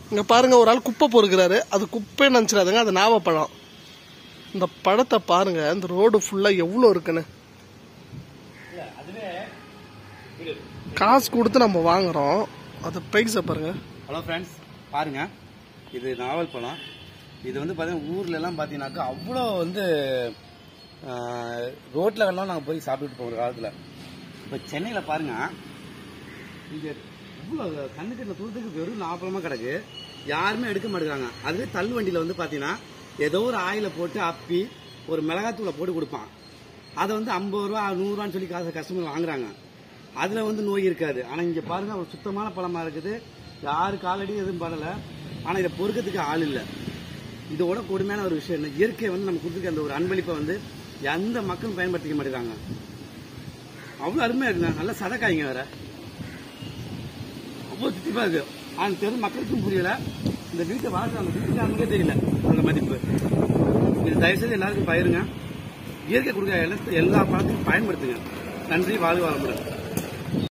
இங்க பாருங்க ஒரு ஆள் குப்பை பொறுக்கிறாரு அது குப்பை நினச்சிடாதுங்க அது நாவப்பழம் இந்த பழத்தை பாருங்க இந்த ரோடு ஃபுல்லா எவ்வளோ இருக்குன்னு காசு கொடுத்து நம்ம வாங்குறோம் அது ப்ரைஸை பாருங்க ஹலோ ஃப்ரெண்ட்ஸ் பாருங்க இது நாவல் பழம் இது வந்து பார்த்தீங்கன்னா ஊர்ல எல்லாம் பார்த்தீங்கன்னாக்கா அவ்வளோ வந்து ரோட்ல எல்லாம் நாங்கள் போய் சாப்பிட்டுட்டு போவோம் ஒரு காலத்தில் இப்போ சென்னையில் பாருங்க இங்கே இவ்வளோ கண்ணுக்கட்டில் தூரத்துக்கு வெறும் நாற்பழமாக கிடக்கு யாருமே எடுக்க மாட்டேங்கிறாங்க அதுவே தள்ளு வண்டியில் வந்து பார்த்தீங்கன்னா ஏதோ ஒரு ஆயில போட்டு அப்பி ஒரு மிளகாத்தூளை போட்டு கொடுப்பான் அதை வந்து ஐம்பது ரூபா நூறுரூவான்னு சொல்லி காசு கஸ்டமர் வாங்குறாங்க அதுல வந்து நோய் இருக்காது ஆனா இங்க பாருங்க ஒரு சுத்தமான பழமா இருக்குது யாரு காலடி எதுவும் படல ஆனா இதை பொறுக்கிறதுக்கு ஆள் இல்ல இதோட கொடுமையான ஒரு விஷயம் என்ன இயற்கை வந்து நம்ம கொடுத்துருக்க அந்த ஒரு அன்பளிப்பை வந்து எந்த மக்களும் பயன்படுத்திக்க மாட்டேங்கிறாங்க அவ்வளவு அருமையா இருக்குங்க நல்ல சதக்காய்ங்க வேற அவ்வளவு தித்திப்பா இருக்கு ஆனா தெரு மக்களுக்கும் புரியல இந்த வீட்டை வாழ்க்கை அந்த வீட்டுக்கு நமக்கே தெரியல அந்த மதிப்பு இது தயவு செய்து எல்லாருக்கும் பயிருங்க இயற்கை கொடுக்க எல்லா எல்லா பழத்தையும் பயன்படுத்துங்க நன்றி வாழ்க வளமுடன்